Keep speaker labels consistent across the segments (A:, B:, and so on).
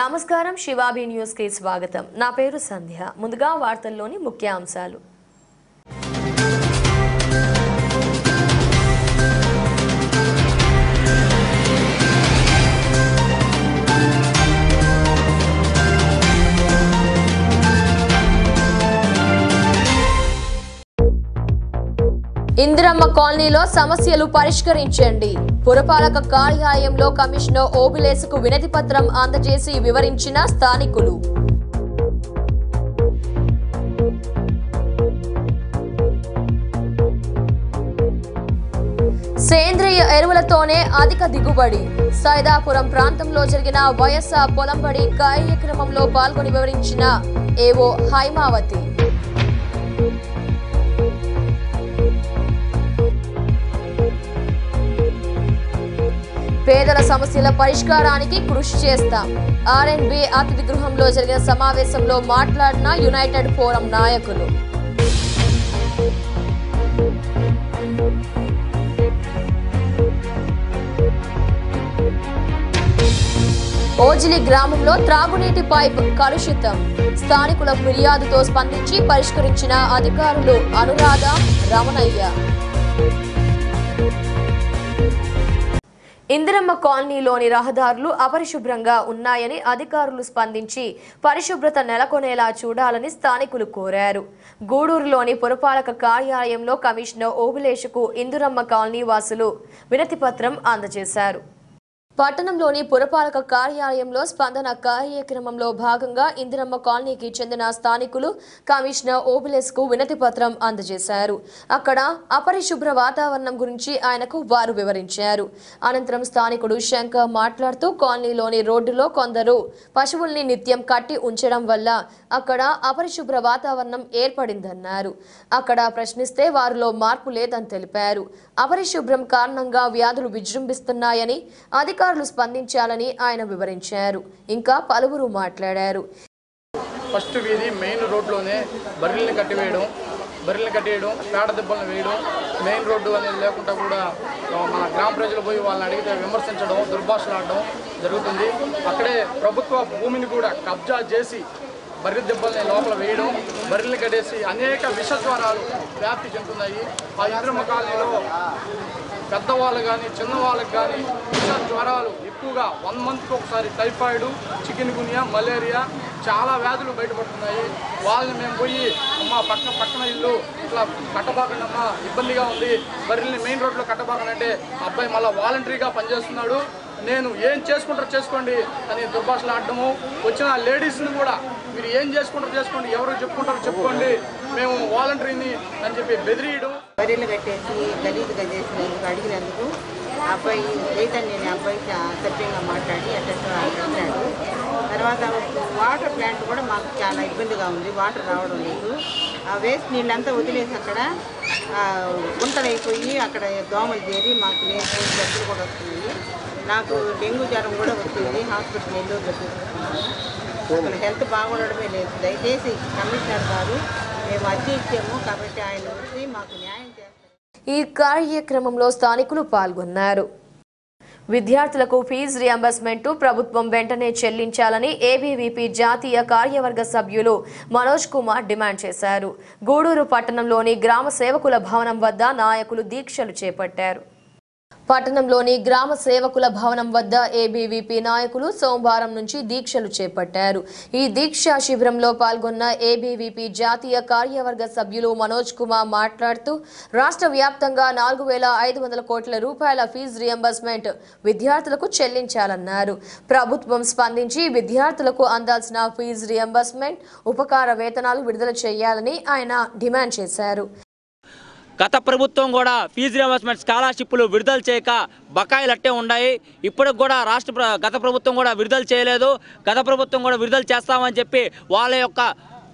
A: నమస్కారం శివాబి న్యూస్ కి స్వాగతం నా పేరు సంధ్య ముందుగా వార్తల్లోని ముఖ్యాంశాలు ఇందిరమ్మ కాలనీలో సమస్యలు పరిష్కరించండి పురపాలక కార్యాలయంలో కమిషనర్ ఓబిలేసుకు వినతి పత్రం అందజేసి వివరించిన స్థానికులు సేంద్రియ ఎరువులతోనే అధిక దిగుబడి సైదాపురం ప్రాంతంలో జరిగిన వైఎస్ఆర్ పొలంబడి కార్యక్రమంలో పాల్గొని వివరించిన ఏవో హైమావతి పేదల సమస్యల పరిష్కారానికి కృషి చేస్తాం ఆర్ఎండ్బి అతిథి గృహంలో జరిగిన సమావేశంలో మాట్లాడిన యునైటెడ్ ఫోరం నాయకులు ఓజిలి గ్రామంలో త్రాగునీటి పైప్ కలుషితం స్థానికుల ఫిర్యాదుతో స్పందించి పరిష్కరించిన అధికారులు అనురాధ రమణయ్య ఇందిరమ్మ కాలనీలోని రహదారులు అపరిశుభ్రంగా ఉన్నాయని అధికారులు స్పందించి పరిశుభ్రత నెలకొనేలా చూడాలని స్థానికులు కోరారు గూడూరులోని పురపాలక కార్యాలయంలో కమిషనర్ ఓబులేషుకు ఇందిరమ్మ కాలనీ వాసులు వినతి పత్రం అందజేశారు పట్టణంలోని పురపాలక కార్యాలయంలో స్పందన కార్యక్రమంలో భాగంగా ఇందిరమ్మ కాలనీకి చెందిన స్థానికులు కమిషనర్ ఓబిలెస్ కు వినతి పత్రం అందజేశారు అక్కడ అపరిశుభ్ర వాతావరణం గురించి ఆయనకు వారు వివరించారు అనంతరం స్థానికుడు శంకర్ మాట్లాడుతూ కాలనీలోని రోడ్డులో కొందరు పశువుల్ని నిత్యం కట్టి ఉంచడం వల్ల అక్కడ అపరిశుభ్ర వాతావరణం ఏర్పడిందన్నారు అక్కడ ప్రశ్నిస్తే వారిలో మార్పు లేదని తెలిపారు అపరిశుభ్రం కారణంగా వ్యాధులు విజృంభిస్తున్నాయని అధికారులు స్పందించాలని ఆయన వివరించారు ఇంకా పలువురు మాట్లాడారు
B: ఫస్ట్ వీధి మెయిన్ రోడ్లోనే బర్రెల్ని కట్టివేయడం బర్రెల్ని కట్టేయడం పేడ దెబ్బలను వేయడం మెయిన్ రోడ్డు అనేది లేకుండా కూడా ఆ, మన గ్రామ ప్రజలు పోయి వాళ్ళని అడిగితే విమర్శించడం దుర్భాషలాడడం జరుగుతుంది అక్కడే ప్రభుత్వ భూమిని కూడా కబ్జా చేసి బర్రె దెబ్బల్ని లోపల వేయడం బర్రెల్ని కట్టేసి అనేక విష జ్వరాలు వ్యాప్తి చెందుతున్నాయి ఆ ఇంద్రమ్మ కాలనీలో పెద్దవాళ్ళు కానీ చిన్నవాళ్ళకి కానీ విష జ్వరాలు ఎక్కువగా వన్ మంత్కి ఒకసారి టైఫాయిడ్ చికెన్ గునియా మలేరియా చాలా వ్యాధులు బయటపడుతున్నాయి వాళ్ళని మేము పోయి అమ్మ పక్కన పక్కన ఇల్లు ఇట్లా కట్టబాకండి అమ్మ ఇబ్బందిగా ఉంది బర్రెల్ని మెయిన్ రోడ్లో కట్టబాకనంటే అబ్బాయి మళ్ళీ వాలంటరీగా పనిచేస్తున్నాడు నేను ఏం చేసుకుంటారో చేసుకోండి అని దుర్భాషలు ఆడటము వచ్చిన లేడీస్ని కూడా మీరు ఏం చేసుకుంటారో చేసుకోండి ఎవరు చెప్పుకుంటారో చెప్పుకోండి మేము వాలంటరీని అని చెప్పి బెదిరియడం
C: బర్రెలు కట్టేసి గలీజుగా చేసినందుకు అడిగినందుకు ఆ అబ్బాయి చైతన్య అనే అబ్బాయి చా- సభ్యంగా మాట్లాడి అట్లా అంటాడు తర్వాత వాటర్ ప్లాంట్ కూడా మాకు చాలా ఇబ్బందిగా ఉంది వాటర్ రావడం లేదు ఆ వేస్ట్ నీళ్ళంతా వదిలేసి అక్కడ ఆ, గుంటలైపోయి అక్కడ దోమలు చేరి మాకు నేను జబ్బులు కూడా వస్తుంది నాకు డెంగ్యూ జ్వరం కూడా వచ్చింది హాస్పిటల్ నెల్లూరులో చూసుకున్నాను అక్కడ హెల్త్ బాగుండడమే లేదు దయచేసి కమిషనర్ గారు మేము అర్జీ ఇచ్చాము కాబట్టి ఆయన వచ్చి మాకు న్యాయం చేస్తారు
A: ఈ కార్యక్రమంలో స్థానికులు పాల్గొన్నారు విద్యార్థులకు ఫీజు రియంబర్స్మెంట్ ప్రభుత్వం వెంటనే చెల్లించాలని ఏబీవీపీ జాతీయ కార్యవర్గ సభ్యులు మనోజ్ కుమార్ డిమాండ్ చేశారు గూడూరు పట్టణంలోని గ్రామ సేవకుల భవనం వద్ద నాయకులు దీక్షలు చేపట్టారు పట్టణంలోని గ్రామ సేవకుల భవనం వద్ద ఏబీవీపీ నాయకులు సోమవారం నుంచి దీక్షలు చేపట్టారు ఈ దీక్షా శిబిరంలో పాల్గొన్న ఏబీవీపీ జాతీయ కార్యవర్గ సభ్యులు మనోజ్ కుమార్ మాట్లాడుతూ రాష్ట్ర వ్యాప్తంగా నాలుగు వేల ఐదు వందల కోట్ల రూపాయల ఫీజు రియంబర్స్మెంట్ విద్యార్థులకు చెల్లించాలన్నారు ప్రభుత్వం స్పందించి విద్యార్థులకు అందాల్సిన ఫీజు రియంబర్స్మెంట్ ఉపకార వేతనాలు విడుదల చేయాలని ఆయన డిమాండ్ చేశారు
D: గత ప్రభుత్వం కూడా ఫీజు రియంబర్స్మెంట్ స్కాలర్షిప్లు విడుదల చేయక బకాయిలు అట్టే ఉన్నాయి ఇప్పటికి కూడా రాష్ట్ర ప్ర- గత ప్రభుత్వం కూడా విడుదల చేయలేదు గత ప్రభుత్వం కూడా విడుదల చేస్తామని చెప్పి వాళ్ళ యొక్క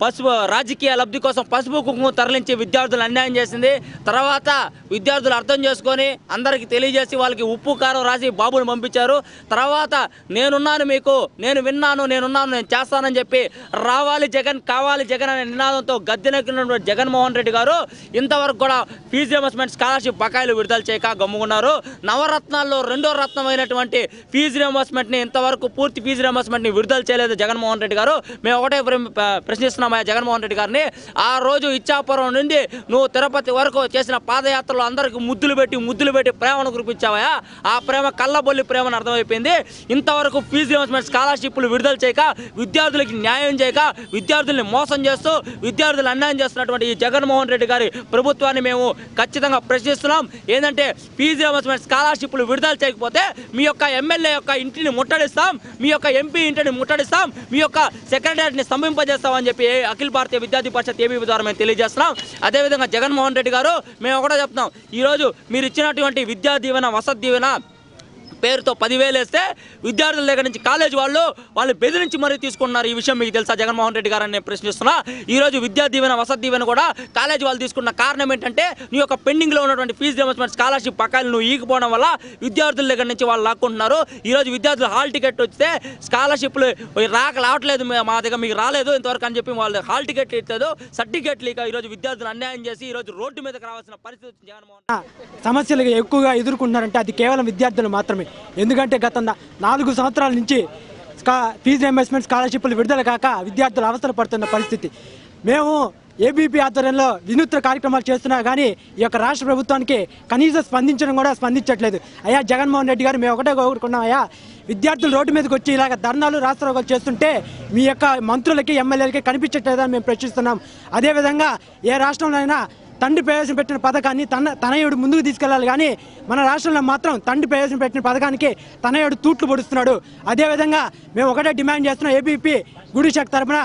D: పసుపు రాజకీయ లబ్ధి కోసం పసుపు కుంకుమ తరలించి విద్యార్థులు అన్యాయం చేసింది తర్వాత విద్యార్థులు అర్థం చేసుకొని అందరికీ తెలియజేసి వాళ్ళకి ఉప్పు కారం రాసి బాబుని పంపించారు తర్వాత నేనున్నాను మీకు నేను విన్నాను నేనున్నాను నేను చేస్తానని చెప్పి రావాలి జగన్ కావాలి జగన్ అనే నినాదంతో గద్దెనెక్కినటువంటి జగన్మోహన్ రెడ్డి గారు ఇంతవరకు కూడా ఫీజు రియంబర్స్మెంట్ స్కాలర్షిప్ బకాయిలు విడుదల చేయక గమ్ముకున్నారు నవరత్నాల్లో రెండో రత్నమైనటువంటి ఫీజు రియంబర్స్మెంట్ని ఇంతవరకు పూర్తి ఫీజు రియంబర్స్మెంట్ని విడుదల చేయలేదు జగన్మోహన్ రెడ్డి గారు మేము ఒకటే ప్ర- ప్ర- ప్రశ్నిస్తున్నామయ్యా జగన్మోహన్ రెడ్డి గారిని ఆ రోజు ఇచ్చాపురం నుండి నువ్వు తిరుపతి వరకు చేసిన పాదయాత్రలో అందరికి ముద్దులు పెట్టి ముద్దులు పెట్టి ప్రేమను కురిపించావా ఆ ప్రేమ కళ్ళబొల్లి ప్రేమను అర్థమైపోయింది ఇంతవరకు ఫీజు రియంబర్స్మెంట్ స్కాలర్షిప్లు విడుదల చేయక విద్యార్థులకి న్యాయం చేయక విద్యార్థుల్ని మోసం చేస్తూ విద్యార్థులు అన్యాయం చేస్తున్నటువంటి ఈ జగన్మోహన్ రెడ్డి గారి ప్రభుత్వాన్ని మేము ఖచ్చితంగా ప్రశ్నిస్తున్నాం ఏంటంటే ఫీజు రియంబర్స్మెంట్ స్కాలర్షిప్లు విడుదల చేయకపోతే మీ యొక్క ఎమ్మెల్యే యొక్క ఇంటిని ముట్టడిస్తాం మీ యొక్క ఎంపీ ఇంటిని ముట్టడిస్తాం మీ యొక్క సెక్రటరీని స్తంభింపజేస్తాం అని చెప్పి అఖిల భారతీయ విద్యార్థి పరిషత్ ఏబీ ద్వారా మేము తెలియజేస్తున్నాం అదేవిధంగా జగన్మోహన్ రెడ్డి గారు మేము ఒకటే చెప్తున్నాం ఈరోజు మీరు ఇచ్చినటువంటి విద్యా దీవెన వసతి దీవెన పేరుతో పదివేలు వేస్తే విద్యార్థుల దగ్గర నుంచి కాలేజ్ వాళ్ళు వాళ్ళు బెదిరించి మరీ తీసుకుంటున్నారు ఈ విషయం మీకు తెలుసా జగన్మోహన్ రెడ్డి గారని నేను ప్రశ్నిస్తున్నా ఈ రోజు విద్యా దీవెన వసతి దీవెన కూడా కాలేజ్ వాళ్ళు తీసుకున్న కారణం ఏంటంటే నీ యొక్క పెండింగ్లో ఉన్నటువంటి ఫీజు రియంబర్స్మెంట్ స్కాలర్షిప్ బకాయిలు నువ్వు ఈగిపోవడం వల్ల విద్యార్థుల దగ్గర నుంచి వాళ్ళు లాక్కుంటున్నారు ఈ రోజు విద్యార్థులు హాల్ టికెట్ వస్తే స్కాలర్షిప్లు రాక రావట్లేదు మే- మా దగ్గర మీకు రాలేదు ఇంతవరకు అని చెప్పి వాళ్ళు హాల్ టికెట్లు ఇచ్చలేదు సర్టిఫికెట్లు ఇక ఈరోజు విద్యార్థులు అన్యాయం చేసి ఈరోజు రోడ్డు మీదకి రావాల్సిన పరిస్థితి వచ్చింది జగన్మోహన్
E: సమస్యలు ఎక్కువగా ఎదుర్కొంటున్నారంటే అది కేవలం విద్యార్థులు మాత్రమే ఎందుకంటే గత నా- నాలుగు సంవత్సరాల నుంచి స్కా ఫీజు రియంబర్స్మెంట్ స్కాలర్షిప్లు విడుదల కాక విద్యార్థులు అవసరం పడుతున్న పరిస్థితి మేము ఏబీపీ ఆధ్వర్యంలో వినూత్న కార్యక్రమాలు చేస్తున్నా కానీ ఈ యొక్క రాష్ట్ర ప్రభుత్వానికి కనీసం స్పందించడం కూడా స్పందించట్లేదు అయ్యా జగన్మోహన్ రెడ్డి గారు మేము ఒకటే కోరుకున్నాం అయ్యా విద్యార్థులు రోడ్డు మీదకి వచ్చి ఇలాగ ధర్నాలు రాష్ట్రాలు చేస్తుంటే మీ యొక్క మంత్రులకి ఎమ్మెల్యేలకి కనిపించట్లేదని మేము ప్రశ్నిస్తున్నాం అదేవిధంగా ఏ రాష్ట్రంలో అయినా తండ్రి ప్రవేశపెట్టిన పథకాన్ని తన తనయుడు ముందుకు తీసుకెళ్లాలి కానీ మన రాష్ట్రంలో మాత్రం తండ్రి ప్రవేశపెట్టిన పథకానికి తనయుడు తూట్లు పొడుస్తున్నాడు అదేవిధంగా మేము ఒకటే డిమాండ్ చేస్తున్నాం ఏబీపీ గుడి శాఖ తరఫున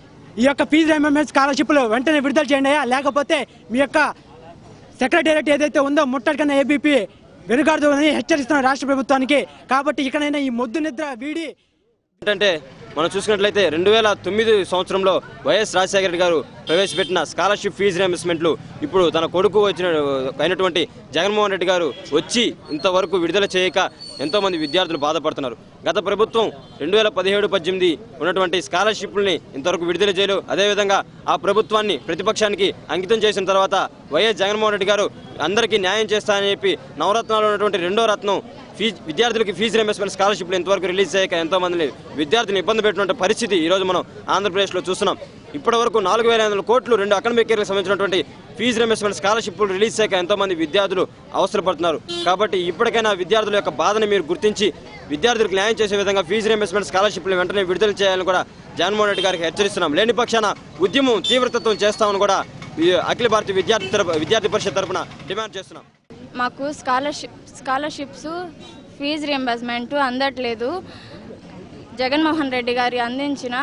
E: ఈ యొక్క ఫీజు రిమెంబర్మెంట్ స్కాలర్షిప్లు వెంటనే విడుదల చేయండి అయ్యా లేకపోతే మీ యొక్క సెక్రటేరియట్ ఏదైతే ఉందో ముట్టడికన్నా ఏబీపీ వెనుకాడుతూ అని హెచ్చరిస్తున్నాం రాష్ట్ర ప్రభుత్వానికి కాబట్టి ఇకనైనా ఈ మొద్దు నిద్ర వీడి
F: ఏంటంటే మనం చూసుకున్నట్లయితే రెండు వేల తొమ్మిది సంవత్సరంలో వైఎస్ రాజశేఖర రెడ్డి గారు ప్రవేశపెట్టిన స్కాలర్షిప్ ఫీజు రియంబర్స్మెంట్లు ఇప్పుడు తన కొడుకు వచ్చిన అయినటువంటి జగన్మోహన్ రెడ్డి గారు వచ్చి ఇంతవరకు విడుదల చేయక ఎంతోమంది విద్యార్థులు బాధపడుతున్నారు గత ప్రభుత్వం రెండు వేల పదిహేడు పద్దెనిమిది ఉన్నటువంటి స్కాలర్షిప్లని ఇంతవరకు విడుదల చేయలేదు అదేవిధంగా ఆ ప్రభుత్వాన్ని ప్రతిపక్షానికి అంకితం చేసిన తర్వాత వైఎస్ జగన్మోహన్ రెడ్డి గారు అందరికీ న్యాయం చేస్తానని చెప్పి నవరత్నాలు ఉన్నటువంటి రెండో రత్నం ఫీజు విద్యార్థులకి ఫీజు రియంబర్స్మెంట్ స్కాలర్షిప్లు ఇంతవరకు రిలీజ్ చేయక ఎంతో మందిని విద్యార్థులను ఇబ్బంది పెట్టినటువంటి పరిస్థితి ఈరోజు మనం ఆంధ్రప్రదేశ్లో చూస్తున్నాం ఇప్పటి వరకు నాలుగు వేల ఐదు వందల కోట్లు రెండు అకాడమిక్ ఇయర్కి సంబంధించినటువంటి ఫీజు రియంబర్స్మెంట్ స్కాలర్షిప్లు రిలీజ్ చేయక ఎంతో మంది విద్యార్థులు అవసరపడుతున్నారు కాబట్టి ఇప్పటికైనా విద్యార్థుల యొక్క బాధను మీరు గుర్తించి విద్యార్థులకు న్యాయం చేసే విధంగా ఫీజు రియంబర్స్మెంట్ స్కాలర్షిప్లు వెంటనే విడుదల చేయాలని కూడా జగన్మోహన్ రెడ్డి గారికి హెచ్చరిస్తున్నాం లేని పక్షాన ఉద్యమం తీవ్రతత్వం చేస్తామని కూడా ఈ అఖిల భారతీయ విద్యార్థి తరపు విద్యార్థి పరిషత్ తరపున డిమాండ్ చేస్తున్నాం
G: మాకు స్కాలర్షిప్ స్కాలర్షిప్స్ ఫీజు రియంబర్స్మెంట్ అందట్లేదు జగన్మోహన్ రెడ్డి గారి అందించిన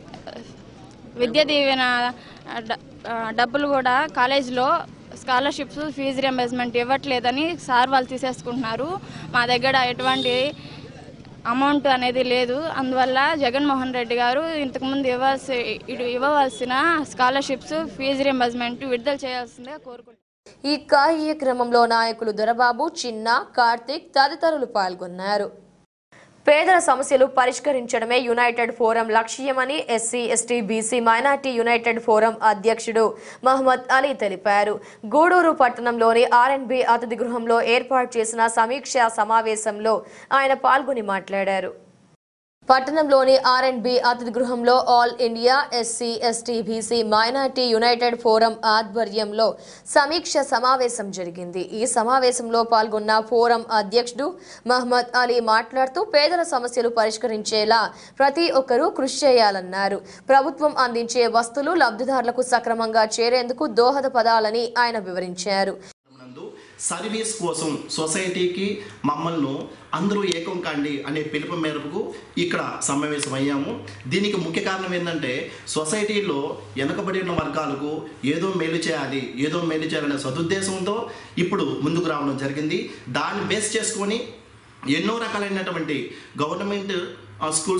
G: విద్యా దీవెన డ- ఆ, డబ్బులు కూడా కాలేజీలో స్కాలర్షిప్స్ ఫీజు రియంబర్స్మెంట్ ఇవ్వట్లేదని సార్ వాళ్ళు తీసేసుకుంటున్నారు మా దగ్గర ఎటువంటి అమౌంట్ అనేది లేదు అందువల్ల జగన్మోహన్ రెడ్డి గారు ఇంతకుముందు ఇవ్వాల్సి ఇటు ఇవ్వవలసిన స్కాలర్షిప్స్ ఫీజు రియంబర్స్మెంట్ విడుదల చేయాల్సిందిగా కోరుకుంటున్నాను
A: ఈ కార్యక్రమంలో నాయకులు దొరబాబు చిన్న కార్తిక్ తదితరులు పాల్గొన్నారు పేదల సమస్యలు పరిష్కరించడమే యునైటెడ్ ఫోరం లక్ష్యమని SC ST BC minority united forum అధ్యక్షుడు మహమ్మద్ అలీ తెలిపారు గూడూరు పట్టణంలోని ఆర్ఎన్బి అతిథి గృహంలో ఏర్పాటు చేసిన సమీక్షా సమావేశంలో ఆయన పాల్గొని మాట్లాడారు పట్టణంలోని ఆర్ అండ్ బి అతిథి గృహంలో all India SC ST BC minority united forum ఆధ్వర్యంలో సమీక్ష సమావేశం జరిగింది ఈ సమావేశంలో పాల్గొన్న ఫోరం అధ్యక్షుడు మహమ్మద్ అలీ మాట్లాడుతూ పేదల సమస్యలు పరిష్కరించేలా ప్రతి ఒక్కరూ కృషి చేయాలన్నారు ప్రభుత్వం అందించే వస్తువులు లబ్ధిదారులకు సక్రమంగా చేరేందుకు దోహదపడాలని ఆయన వివరించారు
H: నందు సర్వీస్ కోసం సొసైటీకి మమ్మల్ని అందరూ ఏకం కండి అనే పిలుపు మేరకు ఇక్కడ సమావేశమయ్యాము దీనికి ముఖ్య కారణం ఏంటంటే సొసైటీలో వెనకబడి ఉన్న వర్గాలకు ఏదో మేలు చేయాలి ఏదో మేలు చేయాలనే సదుద్దేశంతో ఇప్పుడు ముందుకు రావడం జరిగింది దాన్ని బేస్ చేసుకొని ఎన్నో రకాలైనటువంటి గవర్నమెంట్ ఆ, స్కూల్స్లో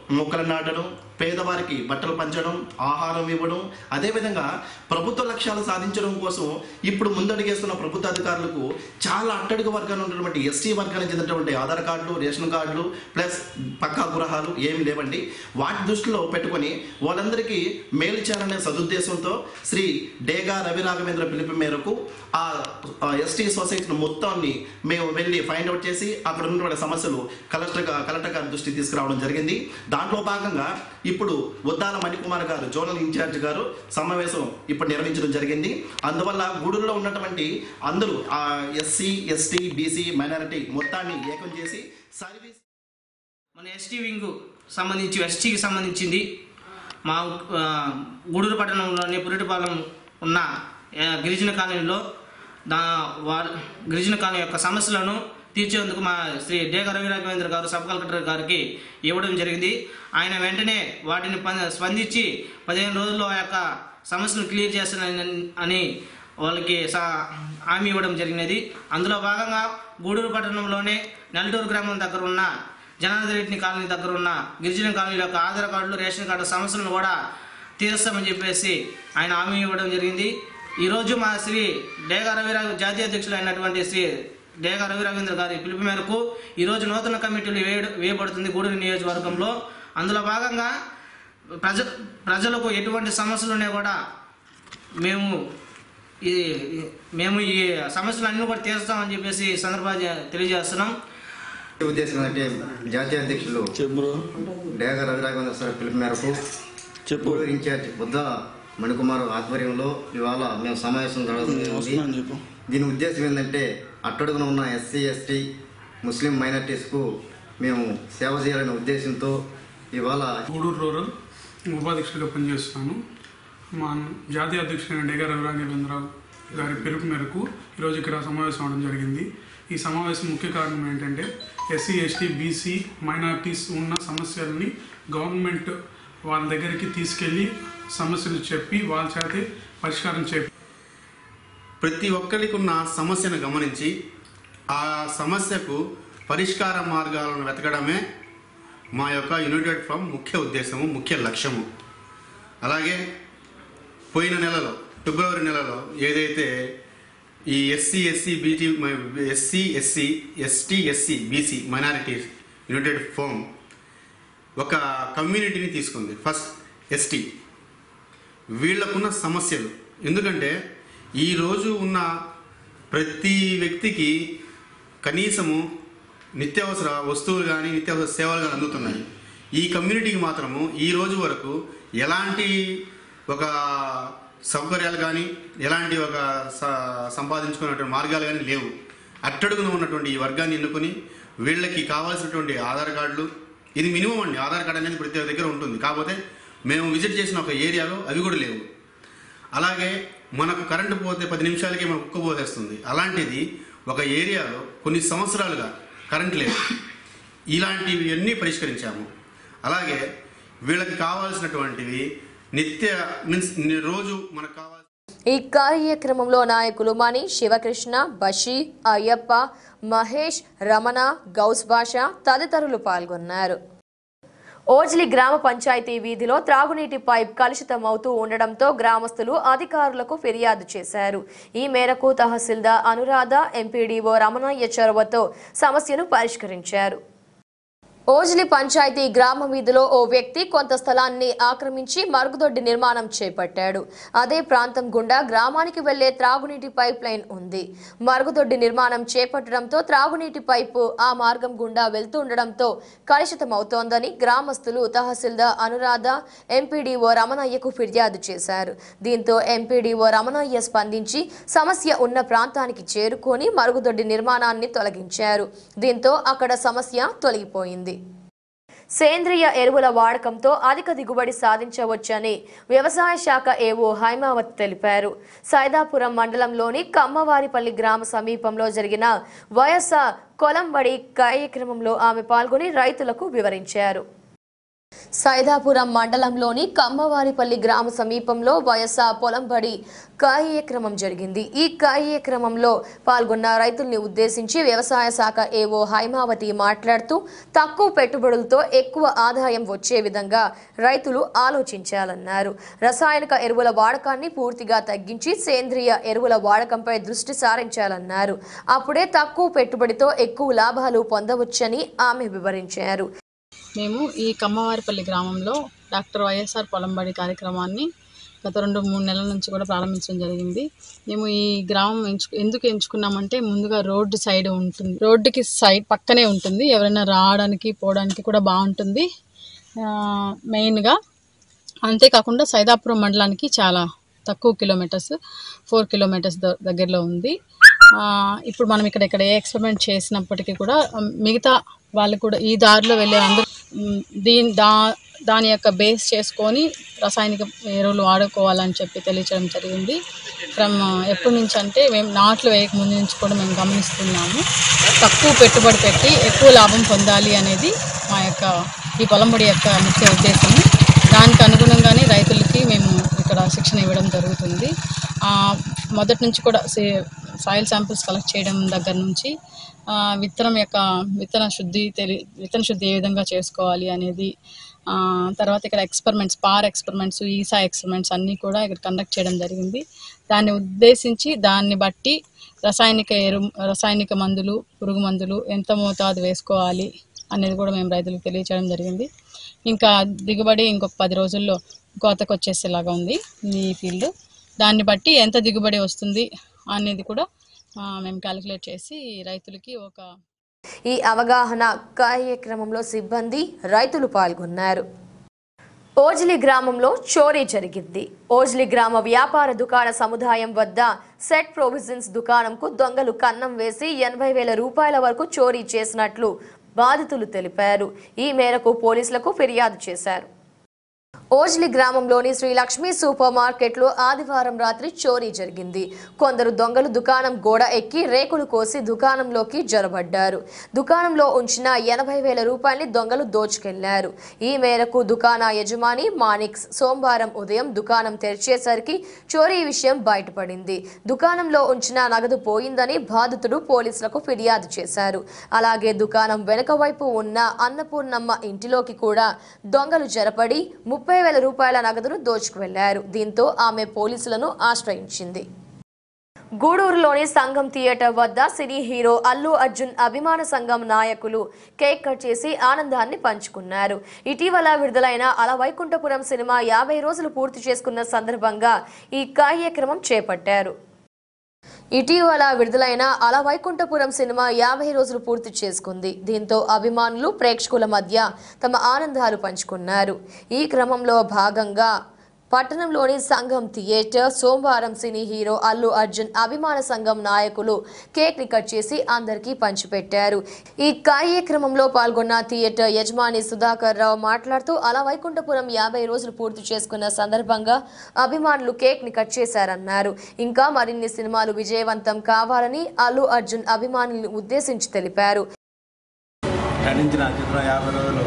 H: మొక్కలు నాటడం పేదవారికి బట్టలు పంచడం ఆహారం ఇవ్వడం అదేవిధంగా ప్రభుత్వ లక్ష్యాలు సాధించడం కోసం ఇప్పుడు ముందడుగేస్తున్న ప్రభుత్వ అధికారులకు చాలా అట్టడుగు వర్గాన్ని ఉన్నటువంటి ఎస్టీ వర్గానికి చెందినటువంటి ఆధార్ కార్డులు రేషన్ కార్డులు ప్లస్ పక్కా గృహాలు ఏమి లేవండి వాటి దృష్టిలో పెట్టుకొని వాళ్ళందరికీ మేలు చేయాలనే సదుద్దేశంతో శ్రీ డేగా రవి రాఘవేంద్ర పిలుపు మేరకు ఆ ఎస్టీ సొసైటీ మొత్తాన్ని మేము వెళ్ళి ఫైండ్ అవుట్ చేసి అక్కడ ఉన్నటువంటి సమస్యలు కలెక్టర్ గా- కలెక్టర్ గారి దృష్టికి తీసుకురావడం జరిగింది దాంట్లో భాగంగా ఇప్పుడు ఉద్దాల మణికుమార్ గారు జోనల్ ఇన్ఛార్జ్ గారు సమావేశం ఇప్పుడు నిర్వహించడం జరిగింది అందువల్ల గూడూరులో ఉన్నటువంటి అందరూ ఆ ఎస్సీ ఎస్టీ బీసీ మైనారిటీ మొత్తాన్ని ఏకం చేసి సర్వీస్
I: మన ఎస్టీ వింగ్ సంబంధించి ఎస్టీకి సంబంధించింది మా ఆ, గూడూరు పట్టణంలోని పురిటిపాలెం ఉన్న ఆ, గిరిజన కాలనీలో దా వారి గిరిజన కాలనీ యొక్క సమస్యలను తీర్చేందుకు మా శ్రీ డేగ రవి రాఘవేంద్ర గారు సబ్ కలెక్టర్ గారికి ఇవ్వడం జరిగింది ఆయన వెంటనే వాటిని ప- స్పందించి పదిహేను రోజుల్లో ఆ యొక్క సమస్యను క్లియర్ చేస్తానని అని వాళ్ళకి సా హామీ ఇవ్వడం జరిగినది అందులో భాగంగా గూడూరు పట్టణంలోనే నెల్లూరు గ్రామం దగ్గర ఉన్న జనార్దన్ రెడ్డి కాలనీ దగ్గర ఉన్న గిరిజన కాలనీ యొక్క ఆధార్ కార్డులు రేషన్ కార్డు సమస్యలను కూడా తీరుస్తామని చెప్పేసి ఆయన హామీ ఇవ్వడం జరిగింది ఈరోజు మా శ్రీ డేగా రవి రాఘ- జాతీయ అధ్యక్షులు అయినటువంటి శ్రీ డేగా రవి రవీంద్ర గారి పిలుపు మేరకు ఈరోజు నూతన కమిటీలు వేయ వేయబడుతుంది గూడూరు నియోజకవర్గంలో అందులో భాగంగా ప్రజ ప్రజలకు ఎటువంటి సమస్యలు ఉన్నాయి కూడా మేము ఈ ఈ- మేము ఈ సమస్యలన్నీ కూడా తీరుస్తామని చెప్పేసి ఈ సందర్భంగా తెలియజేస్తున్నాం
J: ఉద్దేశం ఏంటంటే జాతీయ అధ్యక్షులు డేగ రవిరాఘవేంద్ర సార్ పిలుపు మేరకు చెప్పు ఇన్ఛార్జ్ బుద్ధ మణికుమార్ ఆధ్వర్యంలో ఇవాళ మేము సమావేశం జరగడం జరిగింది. దీని ఉద్దేశం ఏంటంటే అట్టడుగున ఉన్న ఎస్సీ ఎస్టీ ముస్లిం మైనార్టీస్కు మేము సేవ చేయాలనే ఉద్దేశంతో ఇవాళ
K: గూడూరు రూరల్ ఉపాధ్యక్షుడిగా పనిచేస్తున్నాను మా జాతీయ అధ్యక్షుడైన డేగా రవిరాఘవేంద్రరావు గారి పిలుపు మేరకు ఈరోజు ఇక్కడ సమావేశం అవడం జరిగింది ఈ సమావేశం ముఖ్య కారణం ఏంటంటే ఎస్సీ ఎస్టీ బీసీ మైనార్టీస్ ఉన్న సమస్యల్ని గవర్నమెంట్ వాళ్ళ దగ్గరికి తీసుకెళ్ళి సమస్యలు చెప్పి వాళ్ళ చేతే పరిష్కారం చేపి
L: ప్రతి ఒక్కరికి ఉన్న సమస్యను గమనించి ఆ సమస్యకు పరిష్కార మార్గాలను వెతకడమే మా యొక్క యునైటెడ్ ఫామ్ ముఖ్య ఉద్దేశము ముఖ్య లక్ష్యము అలాగే పోయిన నెలలో ఫిబ్రవరి నెలలో ఏదైతే ఈ SC SC BT SC SC ST SC BC minorities united forum ఒక కమ్యూనిటీని తీసుకుంది ఫస్ట్ ఎస్టీ వీళ్ళకున్న సమస్యలు ఎందుకంటే ఈరోజు ఉన్న ప్రతి వ్యక్తికి కనీసము నిత్యావసర వస్తువులు కానీ నిత్యావసర సేవలు కానీ అందుతున్నాయి ఈ కమ్యూనిటీకి మాత్రము ఈ రోజు వరకు ఎలాంటి ఒక సౌకర్యాలు కానీ ఎలాంటి ఒక స- సంపాదించుకున్నటువంటి మార్గాలు కానీ లేవు అట్టడుగున ఉన్నటువంటి ఈ వర్గాన్ని ఎన్నుకొని వీళ్ళకి కావాల్సినటువంటి ఆధార్ కార్డులు ఇది మినిమం అండి ఆధార్ కార్డు అనేది ప్రతి ఒక్క దగ్గర ఉంటుంది కాకపోతే మేము విజిట్ చేసిన ఒక ఏరియాలో అవి కూడా లేవు అలాగే మనకు కరెంటు పోతే పది నిమిషాలకే మనకు కుక్క పోసేస్తుంది అలాంటిది ఒక ఏరియాలో కొన్ని సంవత్సరాలుగా కరెంట్ లేదు ఇలాంటివి అన్నీ పరిష్కరించాము అలాగే వీళ్ళకి కావాల్సినటువంటివి నిత్య మీన్స్ రోజు మనకు కావాల్సిన
A: ఈ కార్యక్రమంలో నాయకులు మణి శివకృష్ణ బషీ అయ్యప్ప మహేష్ రమణ గౌస్ భాష తదితరులు పాల్గొన్నారు ఓజ్లి గ్రామ పంచాయతీ వీధిలో త్రాగునీటి పైప్ కలుషితమవుతూ ఉండడంతో గ్రామస్తులు అధికారులకు ఫిర్యాదు చేశారు ఈ మేరకు తహసీల్దార్ అనురాధ ఎంపీడీఓ రమణయ్య చొరవతో సమస్యను పరిష్కరించారు ఓజ్లి పంచాయతీ గ్రామ వీధిలో ఓ వ్యక్తి కొంత స్థలాన్ని ఆక్రమించి మరుగుదొడ్డి నిర్మాణం చేపట్టాడు అదే ప్రాంతం గుండా గ్రామానికి వెళ్లే త్రాగునీటి పైప్ లైన్ ఉంది మరుగుదొడ్డి నిర్మాణం చేపట్టడంతో త్రాగునీటి పైపు ఆ మార్గం గుండా వెళ్తుండడంతో కలుషితమవుతోందని గ్రామస్తులు తహసీల్దార్ అనురాధ ఎంపీడీఓ రమణయ్యకు ఫిర్యాదు చేశారు దీంతో ఎంపీడీఓ రమణయ్య స్పందించి సమస్య ఉన్న ప్రాంతానికి చేరుకొని మరుగుదొడ్డి నిర్మాణాన్ని తొలగించారు దీంతో అక్కడ సమస్య తొలగిపోయింది సేంద్రియ ఎరువుల వాడకంతో అధిక దిగుబడి సాధించవచ్చని వ్యవసాయ శాఖ ఏవో హైమావత్ తెలిపారు సైదాపురం మండలంలోని కమ్మవారిపల్లి గ్రామ సమీపంలో జరిగిన వైఎస్ఆర్ కొలంబడి కార్యక్రమంలో ఆమె పాల్గొని రైతులకు వివరించారు సైదాపురం మండలంలోని కమ్మవారిపల్లి గ్రామ సమీపంలో వైఎస్ఆర్ పొలంబడి కార్యక్రమం జరిగింది ఈ కార్యక్రమంలో పాల్గొన్న రైతుల్ని ఉద్దేశించి వ్యవసాయ శాఖ ఏవో హైమావతి మాట్లాడుతూ తక్కువ పెట్టుబడులతో ఎక్కువ ఆదాయం వచ్చే విధంగా రైతులు ఆలోచించాలన్నారు రసాయనిక ఎరువుల వాడకాన్ని పూర్తిగా తగ్గించి సేంద్రియ ఎరువుల వాడకంపై దృష్టి సారించాలన్నారు అప్పుడే తక్కువ పెట్టుబడితో ఎక్కువ లాభాలు పొందవచ్చని ఆమె వివరించారు
M: మేము ఈ కమ్మవారిపల్లి గ్రామంలో డాక్టర్ వైఎస్ఆర్ పొలంబడి కార్యక్రమాన్ని గత రెండు మూడు నెలల నుంచి కూడా ప్రారంభించడం జరిగింది మేము ఈ గ్రామం ఎంచు ఎందుకు ఎంచుకున్నామంటే ముందుగా రోడ్డు సైడ్ ఉంటుంది రోడ్డుకి సైడ్ పక్కనే ఉంటుంది ఎవరైనా రావడానికి పోవడానికి కూడా బాగుంటుంది ఆ, మెయిన్గా అంతేకాకుండా సైదాపురం మండలానికి చాలా తక్కువ కిలోమీటర్స్ ఫోర్ కిలోమీటర్స్ ద- దగ్గరలో ఉంది ఆ, ఇప్పుడు మనం ఇక్కడ ఇక్కడ ఏ ఎక్స్పెరిమెంట్ చేసినప్పటికీ కూడా ఉమ్, మిగతా వాళ్ళు కూడా ఈ దారిలో వెళ్ళే అందరూ ఉమ్, దీని దా దాని యొక్క బేస్ చేసుకొని రసాయనిక ఎరువులు వాడుకోవాలని చెప్పి తెలియచేయడం జరిగింది ఫ్రమ్ ఎప్పటి నుంచి అంటే మేము నాట్లు వేయక ముందు నుంచి కూడా మేము గమనిస్తున్నాము తక్కువ పెట్టుబడి పెట్టి ఎక్కువ లాభం పొందాలి అనేది మా యొక్క ఈ పొలంబడి యొక్క ముఖ్య ఉద్దేశం దానికి అనుగుణంగానే రైతులకి మేము ఇక్కడ శిక్షణ ఇవ్వడం జరుగుతుంది ఆ, మొదటి నుంచి కూడా సాయిల్ శాంపిల్స్ కలెక్ట్ చేయడం దగ్గర నుంచి ఆ, విత్తనం యొక్క విత్తన శుద్ధి తెలి విత్తన శుద్ధి ఏ విధంగా చేసుకోవాలి అనేది ఆ, తర్వాత ఇక్కడ ఎక్స్పెరిమెంట్స్ పార్ ఎక్స్పెరిమెంట్స్ ఈసా ఎక్స్పెరిమెంట్స్ అన్నీ కూడా ఇక్కడ కండక్ట్ చేయడం జరిగింది దాన్ని ఉద్దేశించి దాన్ని బట్టి రసాయనిక ఎరు రసాయనిక మందులు పురుగు మందులు ఎంత మోతాదు వేసుకోవాలి అనేది కూడా మేము రైతులకు తెలియచేయడం జరిగింది ఇంకా దిగుబడి ఇంకొక పది రోజుల్లో కోతకు వచ్చేసేలాగా ఉంది ఈ ఫీల్డ్ దాన్ని బట్టి ఎంత దిగుబడి వస్తుంది అనేది కూడా ఆ, మేము క్యాలిక్యులేట్ చేసి రైతులకి ఒక
A: ఈ అవగాహన కార్యక్రమంలో సిబ్బంది రైతులు పాల్గొన్నారు ఓజ్లి గ్రామంలో చోరీ జరిగింది ఓజ్లి గ్రామ వ్యాపార దుకాణ సముదాయం వద్ద సెట్ ప్రొవిజన్స్ దుకాణంకు దొంగలు కన్నం వేసి ఎనభై వేల రూపాయల వరకు చోరీ చేసినట్లు బాధితులు తెలిపారు ఈ మేరకు పోలీసులకు ఫిర్యాదు చేశారు ఓజ్లి గ్రామంలోని శ్రీ లక్ష్మీ సూపర్ మార్కెట్లో ఆదివారం రాత్రి చోరీ జరిగింది కొందరు దొంగలు దుకాణం గోడ ఎక్కి రేకులు కోసి దుకాణంలోకి జొరబడ్డారు దుకాణంలో ఉంచిన ఎనభై వేల రూపాయల్ని దొంగలు దోచుకెళ్లారు ఈ మేరకు దుకాణ యజమాని మానిక్స్ సోమవారం ఉదయం దుకాణం తెరిచేసరికి చోరీ విషయం బయటపడింది దుకాణంలో ఉంచిన నగదు పోయిందని బాధితుడు పోలీసులకు ఫిర్యాదు చేశారు అలాగే దుకాణం వెనుక వైపు ఉన్న అన్నపూర్ణమ్మ ఇంటిలోకి కూడా దొంగలు జరపడి ముప్పై వేల రూపాయల నగదును దోచుకువెళ్లారు దీంతో ఆమె పోలీసులను ఆశ్రయించింది గూడూరులోని సంఘం థియేటర్ వద్ద సినీ హీరో అల్లు అర్జున్ అభిమాన సంఘం నాయకులు కేక్ కట్ చేసి ఆనందాన్ని పంచుకున్నారు ఇటీవల విడుదలైన అలవైకుంఠపురం సినిమా యాభై రోజులు పూర్తి చేసుకున్న సందర్భంగా ఈ కార్యక్రమం చేపట్టారు ఇటీవల విడుదలైన అల వైకుంఠపురం సినిమా యాభై రోజులు పూర్తి చేసుకుంది దీంతో అభిమానులు ప్రేక్షకుల మధ్య తమ ఆనందాలు పంచుకున్నారు ఈ క్రమంలో భాగంగా పట్టణంలోని సంఘం థియేటర్ సోమవారం సినీ హీరో అల్లు అర్జున్ అభిమాన సంఘం నాయకులు కేక్ ని కట్ చేసి అందరికీ పంచిపెట్టారు ఈ కార్యక్రమంలో పాల్గొన్న థియేటర్ యజమాని సుధాకర్ రావు మాట్లాడుతూ అలా వైకుంఠపురం యాభై రోజులు పూర్తి చేసుకున్న సందర్భంగా అభిమానులు కేక్ ని కట్ చేశారన్నారు ఇంకా మరిన్ని సినిమాలు విజయవంతం కావాలని అల్లు అర్జున్ అభిమానులను ఉద్దేశించి తెలిపారు
N: నటించిన చిత్రం యాభై రోజులు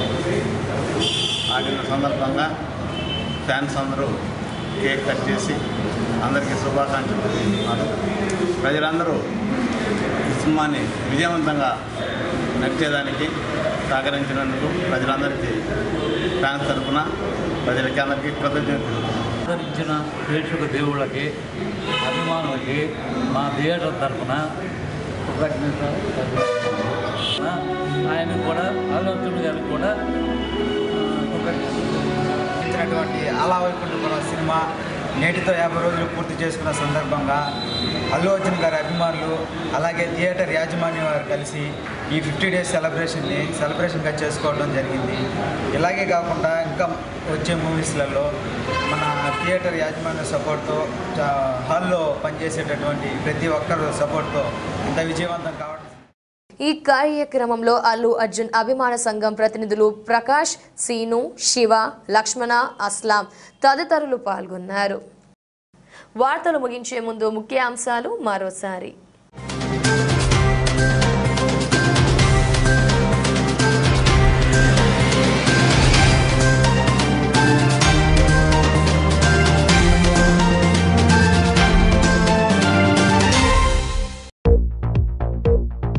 N: ఆడిన సందర్భంగా ఫ్యాన్స్ అందరూ కేక్ కట్ చేసి అందరికీ శుభాకాంక్షలు తెలియజేస్తున్నారు ప్రజలందరూ ఈ సినిమాని విజయవంతంగా నడిచేదానికి సహకరించినందుకు ప్రజలందరికీ ఫ్యాన్స్ తరఫున ప్రజలకి అందరికీ కృతజ్ఞతలు
O: ఆదరించిన ప్రేక్షక దేవుళ్ళకి అభిమానులకి మా థియేటర్ తరఫున కృతజ్ఞత ఆయన కూడా ఆలోచన గారికి కూడా
P: ఇచ్చినటువంటి అలా వైకుంఠపురం సినిమా నేటితో యాభై రోజులు పూర్తి చేసుకున్న సందర్భంగా అల్లు అర్జున్ గారి అభిమానులు అలాగే థియేటర్ యాజమాన్యం వారు కలిసి ఈ ఫిఫ్టీ డేస్ సెలబ్రేషన్ని సెలబ్రేషన్గా చేసుకోవడం జరిగింది ఇలాగే కాకుండా ఇంకా వచ్చే మూవీస్లలో మన థియేటర్ యాజమాన్య సపోర్ట్తో హాల్లో పనిచేసేటటువంటి ప్రతి ఒక్కరు సపోర్ట్తో ఇంత విజయవంతం కావడం
A: ఈ కార్యక్రమంలో అల్లు అర్జున్ అభిమాన సంఘం ప్రతినిధులు ప్రకాష్ సీను శివ లక్ష్మణ అస్లాం తదితరులు పాల్గొన్నారు వార్తలు ముగించే ముందు ముఖ్య అంశాలు మరోసారి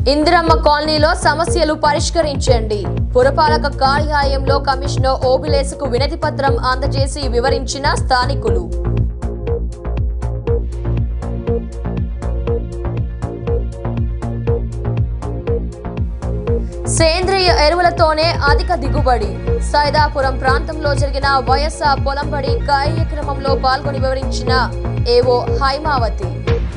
A: ఇందిరమ్మ కాలనీలో సమస్యలు పరిష్కరించండి పురపాలక కార్యాలయంలో కమిషనర్ ఓబిలేసుకు వినతి పత్రం అందజేసి వివరించిన స్థానికులు సేంద్రియ ఎరువులతోనే అధిక దిగుబడి సైదాపురం ప్రాంతంలో జరిగిన వైఎస్ఆర్ పొలంబడి కార్యక్రమంలో పాల్గొని వివరించిన ఏవో హైమావతి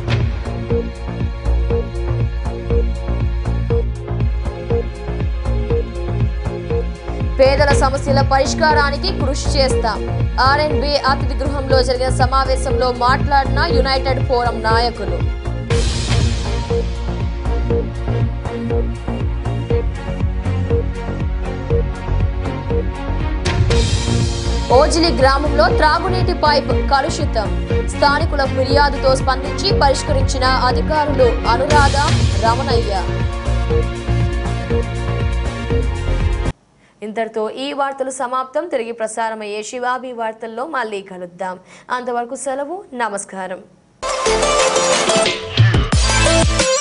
A: పేదల సమస్యల పరిష్కారానికి కృషి చేస్తాం ఆర్ఎన్బి అతిథి గృహంలో జరిగిన సమావేశంలో మాట్లాడిన యునైటెడ్ ఫోరం నాయకులు ఓజిలి గ్రామంలో త్రాగునీటి పైప్ కలుషితం స్థానికుల ఫిర్యాదుతో స్పందించి పరిష్కరించిన అధికారులు అనురాధ రమణయ్య ఇంతటితో ఈ వార్తలు సమాప్తం తిరిగి ప్రసారమయ్యే శివాబి వార్తల్లో మళ్ళీ కలుద్దాం అంతవరకు సెలవు నమస్కారం